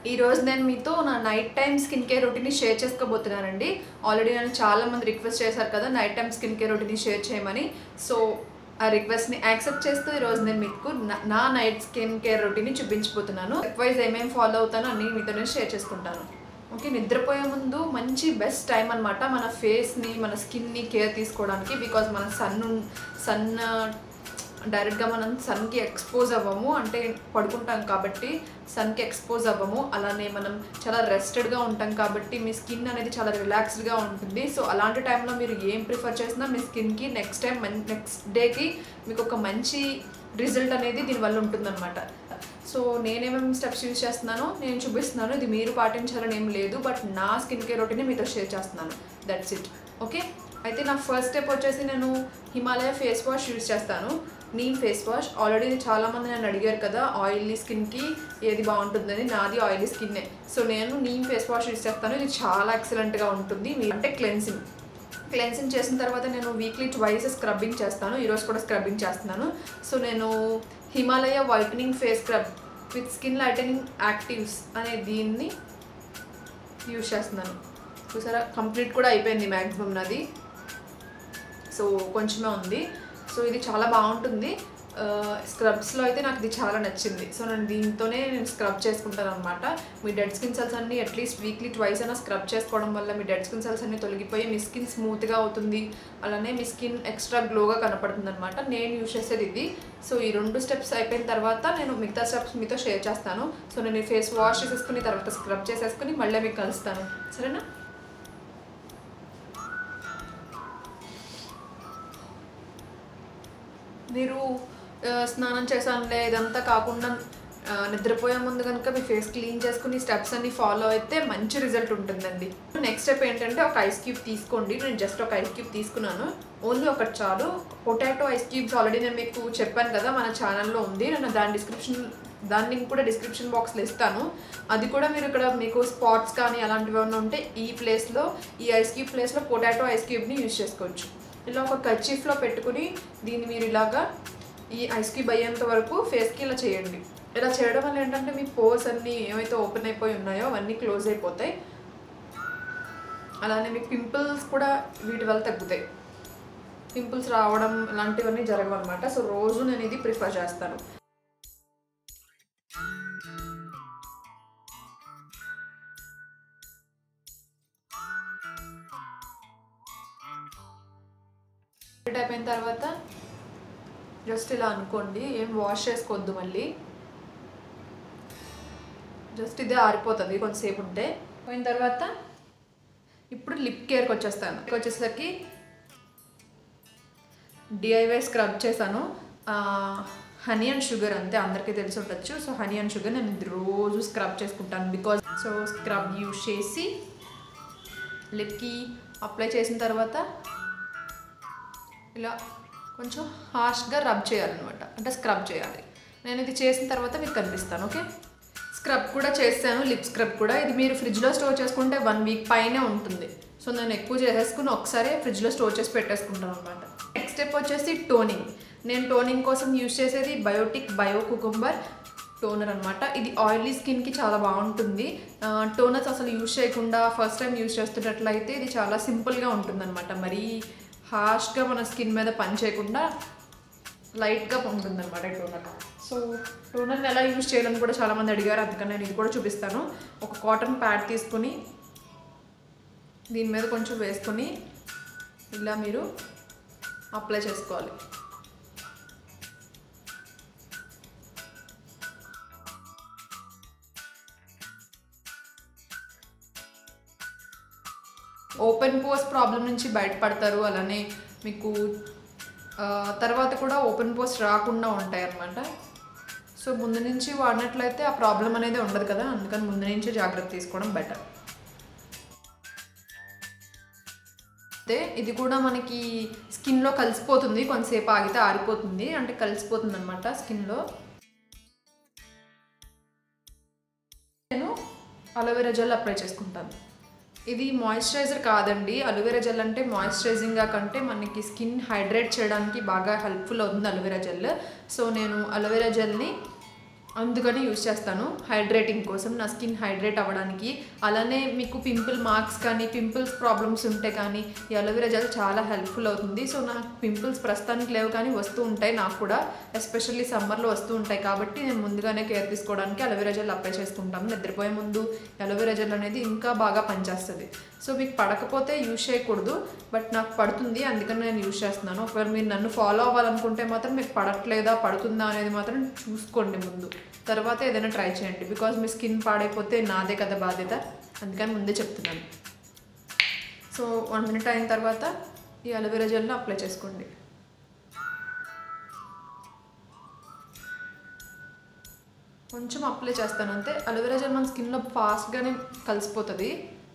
ఈ రోజు నేను మీతో నా నైట్ టైం స్కిన్ కేర్ రొటీన్ని షేర్ చేసుకోబోతున్నానండి ఆల్రెడీ నేను చాలా మంది రిక్వెస్ట్ చేశారు కదా నైట్ టైం స్కిన్ కేర్ రొటీన్ని షేర్ చేయమని సో ఆ రిక్వెస్ట్ని యాక్సెప్ట్ చేస్తూ ఈరోజు నేను మీకు నా- నా నైట్ స్కిన్ కేర్ రొటీన్ని చూపించబోతున్నాను వైజ్ ఏమేమి ఫాలో అవుతానో అన్ని మీతో నేను షేర్ చేసుకుంటాను ఓకే నిద్రపోయే ముందు మంచి బెస్ట్ టైం అనమాట మన ఫేస్ని మన స్కిన్ని కేర్ తీసుకోవడానికి బికాజ్ మన సన్ సన్ డైరెక్ట్గా మనం సన్కి ఎక్స్పోజ్ అవ్వము అంటే పడుకుంటాం కాబట్టి సన్కి ఎక్స్పోజ్ అవ్వము అలానే మనం చాలా రెస్టెడ్గా ఉంటాం కాబట్టి మీ స్కిన్ అనేది చాలా రిలాక్స్డ్గా ఉంటుంది సో అలాంటి టైంలో మీరు ఏం ప్రిఫర్ చేసినా మీ స్కిన్కి నెక్స్ట్ టైం నెక్స్ట్ డేకి మీకు ఒక మంచి రిజల్ట్ అనేది దీనివల్ల ఉంటుందన్నమాట సో నేనేమేమి స్టెప్స్ యూజ్ చేస్తున్నానో నేను చూపిస్తున్నాను ఇది మీరు పాటించాలని ఏం లేదు బట్ నా స్కిన్ కేర్ రొటీని మీతో షేర్ చేస్తున్నాను దట్స్ ఇట్ ఓకే అయితే నా ఫస్ట్ స్టెప్ వచ్చేసి నేను హిమాలయ ఫేస్ వాష్ యూజ్ చేస్తాను నీమ్ ఫేస్ వాష్ ఆల్రెడీ చాలామంది నన్ను అడిగారు కదా ఆయిలీ స్కిన్కి ఏది బాగుంటుందని నాది ఆయిలీ స్కిన్నే సో నేను నీమ్ ఫేస్ వాష్ యూజ్ చేస్తాను ఇది చాలా ఎక్సలెంట్గా ఉంటుంది మీ- అంటే క్లెన్సింగ్ క్లెన్సింగ్ చేసిన తర్వాత నేను వీక్లీ ట్వైస్ స్క్రబ్బింగ్ చేస్తాను ఈరోజు కూడా స్క్రబ్బింగ్ చేస్తున్నాను సో నేను Himalaya whitening face scrub with skin lightening actives అనే దీన్ని యూజ్ చేస్తున్నాను చూసారా కంప్లీట్ కూడా అయిపోయింది మ్యాక్సిమం నాది సో కొంచెమే ఉంది సో ఇది చాలా బాగుంటుంది స్క్రబ్స్లో అయితే నాకు ఇది చాలా నచ్చింది సో నేను దీంతోనే నేను స్క్రబ్ చేసుకుంటాను అనమాట మీ డెడ్ స్కిన్ సెల్స్ అన్ని అట్లీస్ట్ వీక్లీ ట్వైస్ అయినా స్క్రబ్ చేసుకోవడం వల్ల మీ డెడ్ స్కిన్ సెల్స్ అన్ని తొలగిపోయి మీ స్కిన్ స్మూత్గా అవుతుంది అలానే మీ స్కిన్ ఎక్స్ట్రా గ్లోగా కనపడుతుంది అనమాట నేను యూజ్ చేసేది ఇది సో ఈ రెండు స్టెప్స్ అయిపోయిన తర్వాత నేను మిగతా స్టెప్స్ మీతో షేర్ చేస్తాను సో నేను ఈ ఫేస్ వాష్ చేసేసుకుని తర్వాత స్క్రబ్ చేసేసుకుని మళ్ళీ మీకు కలుస్తాను సరేనా మీరు ఆ, స్నానం చేశానులే ఇదంతా కాకుండా ఆ, నిద్రపోయే ముందు కనుక మీ ఫేస్ క్లీన్ చేసుకుని స్టెప్స్ అన్ని ఫాలో అయితే మంచి రిజల్ట్ ఉంటుందండి నెక్స్ట్ స్టెప్ ఏంటంటే ఒక ఐస్ క్యూబ్ తీసుకోండి నేను జస్ట్ ఒక ఐస్ క్యూబ్ తీసుకున్నాను ఓన్లీ ఒకటి చాలు పొటాటో ఐస్ క్యూబ్స్ ఆల్రెడీ నేను మీకు చెప్పాను కదా మన ఛానల్లో ఉంది నేను దాని డిస్క్రిప్షన్ దాని లింక్ కూడా డిస్క్రిప్షన్ బాక్స్లో ఇస్తాను అది కూడా మీరు ఇక్కడ మీకు స్పాట్స్ కానీ అలాంటివి ఏమైనా ఉంటే ఈ ప్లేస్లో ఈ ఐస్ క్యూబ్ ప్లేస్లో పొటాటో ఐస్ క్యూబ్ని యూజ్ చేసుకోవచ్చు ఇలా ఒక కర్చీఫ్లో పెట్టుకుని దీన్ని మీరు ఇలాగా ఈ ఐస్ క్యూబ్ అయ్యేంత వరకు ఫేస్కి ఇలా చేయండి ఇలా చేయడం వల్ల ఏంటంటే మీ పోర్స్ అన్నీ ఏమైతే ఓపెన్ అయిపోయి ఉన్నాయో అవన్నీ క్లోజ్ అయిపోతాయి అలానే మీకు పింపుల్స్ కూడా వీటి వల్ల తగ్గుతాయి పింపుల్స్ రావడం ఇలాంటివన్నీ జరగవు అనమాట సో రోజు నేను ఇది ప్రిఫర్ చేస్తాను కంప్లీట్ అయిపోయిన తర్వాత జస్ట్ ఇలా అనుకోండి ఏం వాష్ చేసుకోవద్దు మళ్ళీ జస్ట్ ఇదే ఆరిపోతుంది కొంతసేపు ఉంటే పోయిన తర్వాత ఇప్పుడు లిప్ కేర్కి వచ్చేస్తాను వచ్చేసరికి డిఐవై స్క్రబ్ చేశాను హనీ అండ్ షుగర్ అంతే అందరికీ తెలిసి ఉండొచ్చు సో హనీ అండ్ షుగర్ నేను ఇది రోజు స్క్రబ్ చేసుకుంటాను బికాజ్ సో స్క్రబ్ యూస్ చేసి లిప్కి అప్లై చేసిన తర్వాత ఇలా కొంచెం హార్ష్గా రబ్ చేయాలన్నమాట అంటే స్క్రబ్ చేయాలి నేను ఇది చేసిన తర్వాత మీకు కనిపిస్తాను ఓకే స్క్రబ్ కూడా చేస్తాను లిప్ స్క్రబ్ కూడా ఇది మీరు ఫ్రిడ్జ్లో స్టోర్ చేసుకుంటే వన్ వీక్ పైనే ఉంటుంది సో నేను ఎక్కువ చేసేసుకుని ఒకసారి ఫ్రిడ్జ్లో స్టోర్ చేసి పెట్టేసుకుంటాను అనమాట నెక్స్ట్ స్టెప్ వచ్చేసి టోనింగ్ నేను టోనింగ్ కోసం యూజ్ చేసేది బయోటిక్ బయో కుకుంబర్ టోనర్ అనమాట ఇది ఆయిలీ స్కిన్కి చాలా బాగుంటుంది టోనర్స్ అసలు యూజ్ చేయకుండా ఫస్ట్ టైం యూజ్ చేస్తున్నట్లయితే ఇది చాలా సింపుల్గా ఉంటుందన్నమాట మరీ హార్ష్గా మన స్కిన్ మీద పని చేయకుండా లైట్గా ఉంటుందన్నమాట ఈ టోనర్ సో టోనర్ని ఎలా యూజ్ చేయాలని కూడా చాలామంది అడిగారు అందుకని నేను ఇది కూడా చూపిస్తాను ఒక కాటన్ ప్యాడ్ తీసుకుని దీని మీద కొంచెం వేసుకొని ఇలా మీరు అప్లై చేసుకోవాలి ఓపెన్ పోస్ట్ ప్రాబ్లం నుంచి బయటపడతారు అలానే మీకు ఆ, తర్వాత కూడా ఓపెన్ పోస్ట్ రాకుండా ఉంటాయి అన్నమాట సో ముందు నుంచి వాడినట్లయితే ఆ ప్రాబ్లం అనేది ఉండదు కదా అందుకని ముందు నుంచే జాగ్రత్త తీసుకోవడం బెటర్ అయితే ఇది కూడా మనకి స్కిన్లో కలిసిపోతుంది కొంతసేపు ఆగితే ఆరిపోతుంది అంటే కలిసిపోతుంది అనమాట స్కిన్లో నేను అలోవెరా జెల్ అప్లై చేసుకుంటాను ఇది మాయిశ్చరైజర్ కాదండి అలోవెరా జెల్ అంటే మాయిశ్చరైజింగ్గా కంటే మనకి స్కిన్ హైడ్రేట్ చేయడానికి బాగా హెల్ప్ఫుల్ అవుతుంది అలోవెరా జెల్ సో నేను అలోవెరా జెల్ని అందుకని యూజ్ చేస్తాను హైడ్రేటింగ్ కోసం నా స్కిన్ హైడ్రేట్ అవ్వడానికి అలానే మీకు పింపుల్ మార్క్స్ కానీ పింపుల్స్ ప్రాబ్లమ్స్ ఉంటే కానీ ఈ అలోవెరా జెల్ చాలా హెల్ప్ఫుల్ అవుతుంది సో నాకు పింపుల్స్ ప్రస్తుతానికి లేవు కానీ వస్తూ ఉంటాయి నాకు కూడా ఎస్పెషల్లీ సమ్మర్లో వస్తూ ఉంటాయి కాబట్టి నేను ముందుగానే కేర్ తీసుకోవడానికి అలోవెరా జెల్ అప్లై చేసుకుంటాను నిద్రపోయే ముందు అలోవెరా జెల్ అనేది ఇంకా బాగా పనిచేస్తుంది సో మీకు పడకపోతే యూజ్ చేయకూడదు బట్ నాకు పడుతుంది అందుకని నేను యూజ్ చేస్తున్నాను ఒకవేళ మీరు నన్ను ఫాలో అవ్వాలనుకుంటే మాత్రం మీకు పడట్లేదా పడుతుందా అనేది మాత్రం చూసుకోండి ముందు తర్వాత ఏదైనా ట్రై చేయండి బికాజ్ మీ స్కిన్ పాడైపోతే నాదే కదా బాధ్యత అందుకని ముందే చెప్తున్నాను సో వన్ మినిట్ అయిన తర్వాత ఈ అలోవెరా జెల్ని అప్లై చేసుకోండి కొంచెం అప్లై చేస్తాను అంతే అలోవెరా జెల్ మన స్కిన్లో ఫాస్ట్గానే కలిసిపోతుంది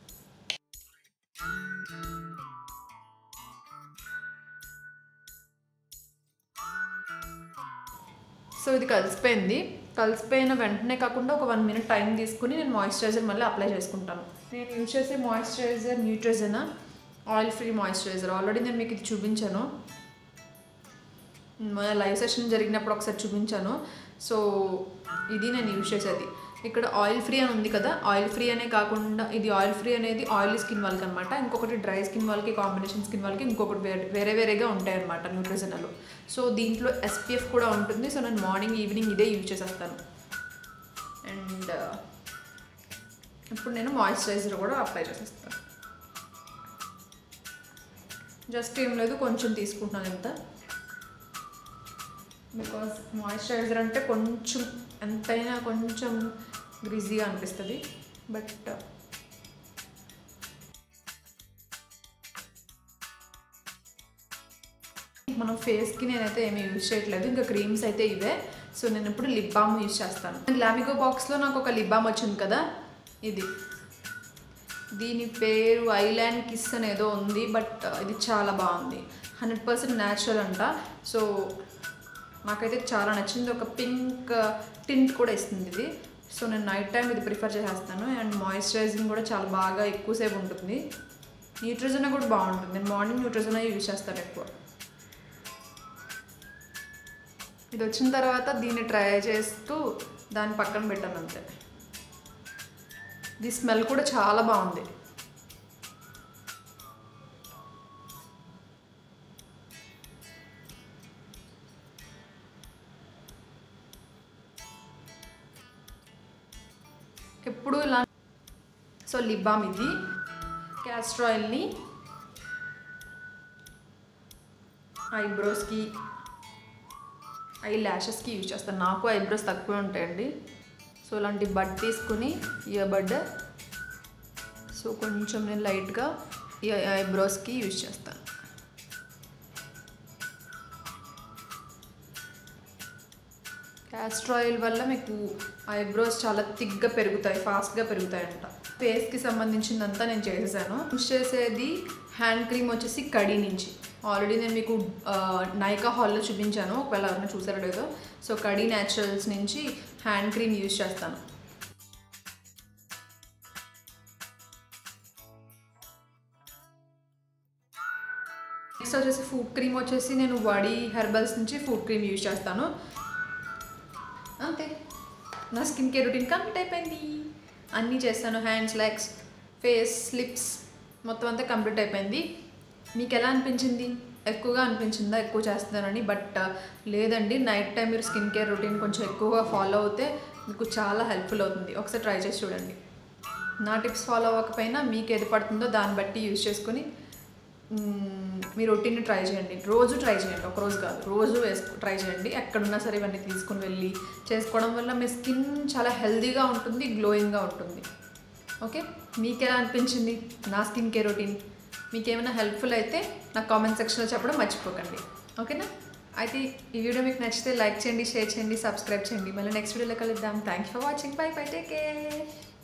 సో ఇది కలిసిపోయింది కలిసిపోయిన వెంటనే కాకుండా ఒక వన్ మినిట్ టైం తీసుకుని నేను మాయిశ్చరైజర్ మళ్ళీ అప్లై చేసుకుంటాను నేను యూజ్ చేసే moisturiser Neutrogena oil free moisturiser already నేను మీకు ఇది చూపించాను మన లైవ్ సెషన్ జరిగినప్పుడు ఒకసారి చూపించాను సో ఇది నేను యూజ్ చేసేది ఇక్కడ ఆయిల్ ఫ్రీ అని ఉంది కదా ఆయిల్ ఫ్రీ అనే కాకుండా ఇది ఆయిల్ ఫ్రీ అనేది ఆయిల్ స్కిన్ వాళ్ళకి అనమాట ఇంకొకటి డ్రై స్కిన్ వాళ్ళకి కాంబినేషన్ స్కిన్ వాళ్ళకి ఇంకొకటి వేరే వేరే వేరేగా ఉంటాయి అనమాట న్యూట్రిజనలో సో దీంట్లో ఎస్పీఎఫ్ కూడా ఉంటుంది సో నేను మార్నింగ్ ఈవినింగ్ ఇదే యూజ్ చేసేస్తాను అండ్ ఇప్పుడు నేను మాయిశ్చరైజర్ కూడా అప్లై చేసేస్తాను జస్ట్ ఏం లేదు కొంచెం తీసుకుంటున్నాను ఎంత బికాస్ మాయిశ్చరైజర్ అంటే కొంచెం ఎంతైనా కొంచెం గ్రీజీగా అనిపిస్తుంది బట్ మనం ఫేస్కి నేనైతే ఏమీ యూజ్ చేయట్లేదు ఇంకా క్రీమ్స్ అయితే ఇవే సో నేను ఇప్పుడు లిప్ బామ్ యూజ్ చేస్తాను లామిగో బాక్స్లో నాకు ఒక లిప్ బామ్ వచ్చింది కదా ఇది దీని పేరు ఐలాండ్ కిస్ అనేదో ఉంది బట్ ఇది చాలా బాగుంది హండ్రెడ్ పర్సెంట్ న్యాచురల్ అంట సో నాకైతే చాలా నచ్చింది ఒక పింక్ టింట్ కూడా ఇస్తుంది ఇది సో నేను నైట్ టైం ఇది ప్రిఫర్ చేసేస్తాను అండ్ మాయిశ్చరైజింగ్ కూడా చాలా బాగా ఎక్కువసేపు ఉంటుంది న్యూట్రిజన్ కూడా బాగుంటుంది నేను మార్నింగ్ న్యూట్రిజన్ యూజ్ చేస్తాను ఎక్కువ ఇది వచ్చిన తర్వాత దీన్ని ట్రై చేస్తూ దాన్ని పక్కన పెట్టాను అంతే ఇది స్మెల్ కూడా చాలా బాగుంది ఎప్పుడు ఇలా సో లిప్ బామ్ ఇది క్యాస్టర్ ఆయిల్ని ఐబ్రోస్కి ఐ ల్యాషెస్కి యూజ్ చేస్తాను నాకు ఐబ్రోస్ తక్కువే ఉంటాయండి సో ఇలాంటి బడ్ తీసుకుని ఇయర్ బడ్ సో కొంచెం నేను లైట్గా ఈ ఐబ్రోస్కి యూజ్ చేస్తాను క్యాస్టర్ ఆయిల్ వల్ల మీకు ఐబ్రోస్ చాలా థిక్గా పెరుగుతాయి ఫాస్ట్గా పెరుగుతాయంట ఫేస్కి సంబంధించిందంతా నేను చేసేసాను యూజ్ చేసేది హ్యాండ్ క్రీమ్ వచ్చేసి కడి నుంచి ఆల్రెడీ నేను మీకు ఆ, నైకా హాల్లో చూపించాను ఒకవేళ ఎవరైనా చూసారో లేదో సో కడి న్యాచురల్స్ నుంచి హ్యాండ్ క్రీమ్ యూజ్ చేస్తాను నెక్స్ట్ వచ్చేసి ఫుడ్ క్రీమ్ వచ్చేసి నేను వడి హెర్బల్స్ నుంచి ఫుడ్ క్రీమ్ యూజ్ చేస్తాను అంతే నా స్కిన్ కేర్ రొటీన్ కంప్లీట్ అయిపోయింది అన్నీ చేస్తాను హ్యాండ్స్ లెగ్స్ ఫేస్ లిప్స్ మొత్తం అంతా కంప్లీట్ అయిపోయింది మీకు ఎలా అనిపించింది ఎక్కువగా అనిపించిందా ఎక్కువ చేస్తున్నానని బట్ లేదండి నైట్ టైం మీరు స్కిన్ కేర్ రొటీన్ కొంచెం ఎక్కువగా ఫాలో అవుతే మీకు చాలా హెల్ప్ఫుల్ అవుతుంది ఒకసారి ట్రై చేసి చూడండి నా టిప్స్ ఫాలో అవ్వకపోయినా మీకు ఏది పడుతుందో దాన్ని బట్టి యూజ్ చేసుకొని మ్మ్, మీ రొటీన్ని ట్రై చేయండి రోజు ట్రై చేయండి ఒక రోజు కాదు రోజు వేసుకు ట్రై చేయండి ఎక్కడున్నా సరే ఇవన్నీ తీసుకుని వెళ్ళి చేసుకోవడం వల్ల మీ స్కిన్ చాలా హెల్తీగా ఉంటుంది గ్లోయింగ్గా ఉంటుంది ఓకే మీకు ఎలా అనిపించింది నా స్కిన్ కేర్ రొటీన్ మీకు ఏమైనా హెల్ప్ఫుల్ అయితే నాకు కామెంట్ సెక్షన్లో చెప్పడం మర్చిపోకండి ఓకేనా అయితే ఈ వీడియో మీకు నచ్చితే లైక్ చేయండి షేర్ చేయండి సబ్స్క్రైబ్ చేయండి మళ్ళీ నెక్స్ట్ వీడియోలో కలుద్దాం thank you for watching bye bye take care